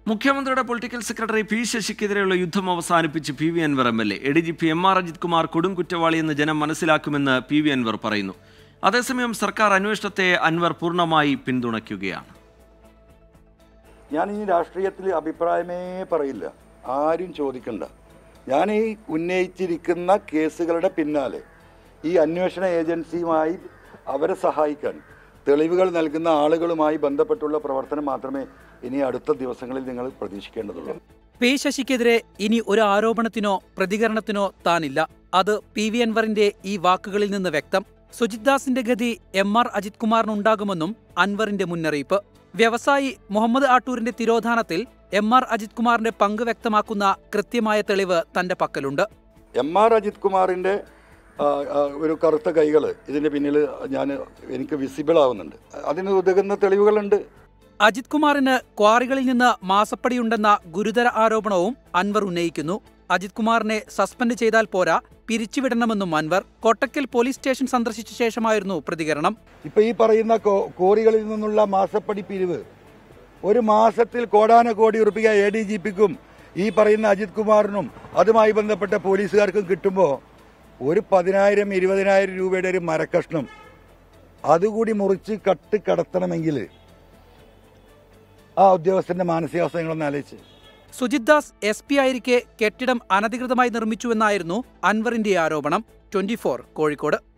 മുഖ്യമന്ത്രിയുടെ political secretary P ശശിക്കെതിരെയുള്ള യുദ്ധം അവസാനിപ്പിച്ച് P V Anvar M L A A D G P M R Ajith Kumar കൊടും കുറ്റവാളിയെന്ന് ജനം മനസ്സിലാക്കുമെന്ന് പി വി അൻവർ പറയുന്നു അതേസമയം സർക്കാർ അന്വേഷണത്തെ അൻവർ പൂർണ്ണമായി പിന്തുണയ്ക്കുകയാണ് ഞാൻ ഈ രാഷ്ട്രീയത്തിൽ അഭിപ്രായമേ പറയില്ല ആരും ചോദിക്കണ്ട ഞാൻ ഈ ഉന്നയിച്ചിരിക്കുന്ന കേസുകളുടെ പിന്നാലെ ഈ അന്വേഷണ ഏജൻസിയുമായി അവരെ സഹായിക്കാൻ തെളിവുകൾ നൽകുന്ന ആളുകളുമായി ബന്ധപ്പെട്ടുള്ള പ്രവർത്തനം മാത്രമേ ഇനി അടുത്ത ദിവസങ്ങളിൽ നിങ്ങൾ പ്രതീക്ഷിക്കേണ്ടതുള്ളൂ പി ശശിക്കെതിരെ ഇനി ഒരു ആരോപണത്തിനോ പ്രതികരണത്തിനോ താനില്ല അത് പി വി അൻവറിന്റെ ഈ വാക്കുകളിൽ നിന്ന് വ്യക്തം സുജിത് ദാസിന്റെ ഗതി എം ആർ അജിത് കുമാറിനുണ്ടാകുമെന്നും അൻവറിന്റെ മുന്നറിയിപ്പ് വ്യവസായി മുഹമ്മദ് ആട്ടൂരിന്റെ തിരോധാനത്തിൽ എം ആർ അജിത് കുമാറിന്റെ പങ്ക് വ്യക്തമാക്കുന്ന കൃത്യമായ തെളിവ് തന്റെ പക്കലുണ്ട് എം ആർ അജിത് കുമാറിൻ്റെ ആ, ആ, ഒരു കറുത്ത കൈകൾ ഇതിൻ്റെ പിന്നിൽ ഞാൻ എനിക്ക് വിസിബിൾ ആവുന്നുണ്ട് അതിന് ഉതകുന്ന തെളിവുകളുണ്ട് അജിത് കുമാറിന് ക്വാറികളിൽ നിന്ന് മാസപ്പടിയുണ്ടെന്ന ഗുരുതര ആരോപണവും അൻവർ ഉന്നയിക്കുന്നു അജിത് കുമാറിനെ സസ്പെൻഡ് ചെയ്താൽ പോരാ പിരിച്ചുവിടണമെന്നും അൻവർ കൊട്ടക്കൽ പോലീസ് സ്റ്റേഷൻ സന്ദർശിച്ച ശേഷമായിരുന്നു പ്രതികരണം ഇപ്പൊ ഈ പറയുന്ന കോ- കോറികളിൽ നിന്നുള്ള മാസപ്പടി പിരിവ് ഒരു മാസത്തിൽ കോടാന കോടി ഉറപ്പിക എ ഡി ജി പിക്കും ഈ പറയുന്ന അജിത് കുമാറിനും അതുമായി ബന്ധപ്പെട്ട പോലീസുകാർക്കും കിട്ടുമ്പോൾ ഒരു പതിനായിരം ഇരുപതിനായിരം രൂപയുടെ ഒരു മരക്കഷ്ണം അതുകൂടി മുറിച്ച് കട്ട് കടത്തണമെങ്കിൽ ആ ഉദ്യോഗസ്ഥന്റെ മാനസികാവസ്ഥ നിങ്ങളൊന്ന് ആലോചിച്ച് സുജിത് ദാസ് എസ് പി ആയിരിക്കെ കെട്ടിടം അനധികൃതമായി നിർമ്മിച്ചുവെന്നായിരുന്നു അൻവറിന്റെ ആരോപണം ട്വന്റി കോഴിക്കോട്